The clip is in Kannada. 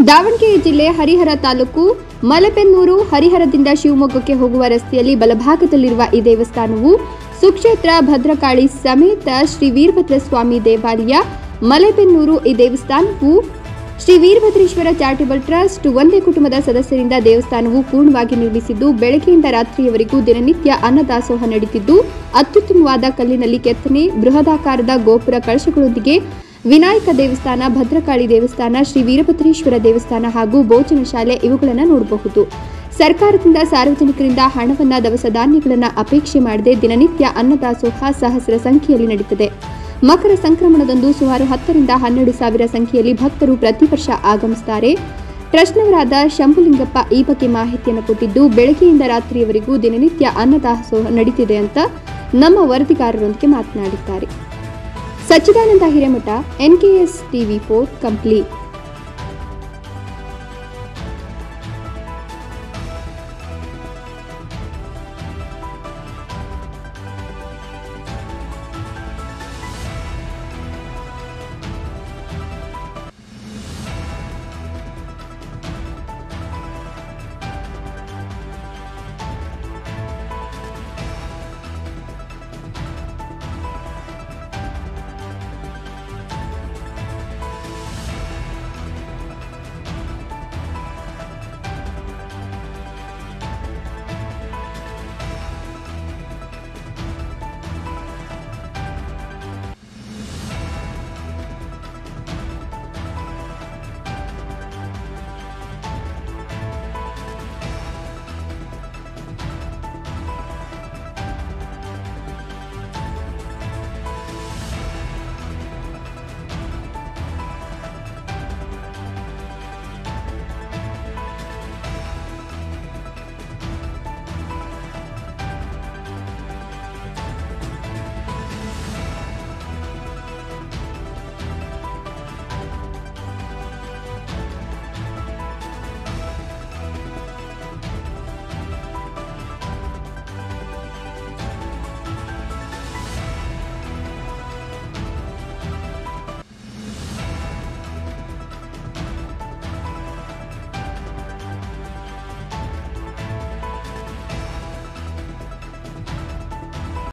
ದಾವಣಗೆರೆ ಜಿಲ್ಲೆ ಹರಿಹರ ತಾಲೂಕು ಮಲೆಬೆನ್ನೂರು ಹರಿಹರದಿಂದ ಶಿವಮೊಗ್ಗಕ್ಕೆ ಹೋಗುವ ರಸ್ತೆಯಲ್ಲಿ ಬಲಭಾಗದಲ್ಲಿರುವ ಈ ದೇವಸ್ಥಾನವು ಸುಕ್ಷೇತ್ರ ಭದ್ರಕಾಳಿ ಸಮೇತ ಶ್ರೀ ವೀರಭದ್ರ ಸ್ವಾಮಿ ದೇವಾಲಯ ಮಲೆಬೆನ್ನೂರು ಈ ದೇವಸ್ಥಾನವು ಶ್ರೀ ವೀರಭದ್ರೇಶ್ವರ ಚಾರಿಟಬಲ್ ಟ್ರಸ್ಟ್ ಒಂದೇ ಕುಟುಂಬದ ಸದಸ್ಯರಿಂದ ದೇವಸ್ಥಾನವು ಪೂರ್ಣವಾಗಿ ನಿರ್ಮಿಸಿದ್ದು ಬೆಳಗ್ಗೆಯಿಂದ ರಾತ್ರಿಯವರೆಗೂ ದಿನನಿತ್ಯ ಅನ್ನದಾಸೋಹ ನಡೀತಿದ್ದು ಅತ್ಯುತ್ತಮವಾದ ಕಲ್ಲಿನಲ್ಲಿ ಕೆತ್ತನೆ ಬೃಹದಾಕಾರದ ಗೋಪುರ ಕಳಶಗಳೊಂದಿಗೆ ವಿನಾಯಕ ದೇವಸ್ಥಾನ ಭದ್ರಕಾಳಿ ದೇವಸ್ಥಾನ ಶ್ರೀ ವೀರಭದ್ರೇಶ್ವರ ದೇವಸ್ಥಾನ ಹಾಗೂ ಭೋಜನ ಶಾಲೆ ಇವುಗಳನ್ನು ನೋಡಬಹುದು ಸರ್ಕಾರದಿಂದ ಸಾರ್ವಜನಿಕರಿಂದ ಹಣವನ್ನ ದವಸ ಧಾನ್ಯಗಳನ್ನು ಅಪೇಕ್ಷೆ ಮಾಡದೆ ದಿನನಿತ್ಯ ಅನ್ನದಾಸೋಹ ಸಹಸ್ರ ಸಂಖ್ಯೆಯಲ್ಲಿ ನಡೀತದೆ ಮಕರ ಸಂಕ್ರಮಣದಂದು ಸುಮಾರು ಹತ್ತರಿಂದ ಹನ್ನೆರಡು ಸಾವಿರ ಸಂಖ್ಯೆಯಲ್ಲಿ ಭಕ್ತರು ಪ್ರತಿ ವರ್ಷ ಆಗಮಿಸುತ್ತಾರೆ ಟ್ರಸ್ಟ್ನವರಾದ ಶಂಭುಲಿಂಗಪ್ಪ ಈ ಬಗ್ಗೆ ಮಾಹಿತಿಯನ್ನು ಕೊಟ್ಟಿದ್ದು ಬೆಳಗ್ಗೆಯಿಂದ ರಾತ್ರಿಯವರೆಗೂ ದಿನನಿತ್ಯ ಅನ್ನದಾಸೋಹ ನಡೀತಿದೆ ಅಂತ ನಮ್ಮ ವರದಿಗಾರರೊಂದಿಗೆ ಮಾತನಾಡಿದ್ದಾರೆ Sachchidananda Hiremath NKS TV for Kampli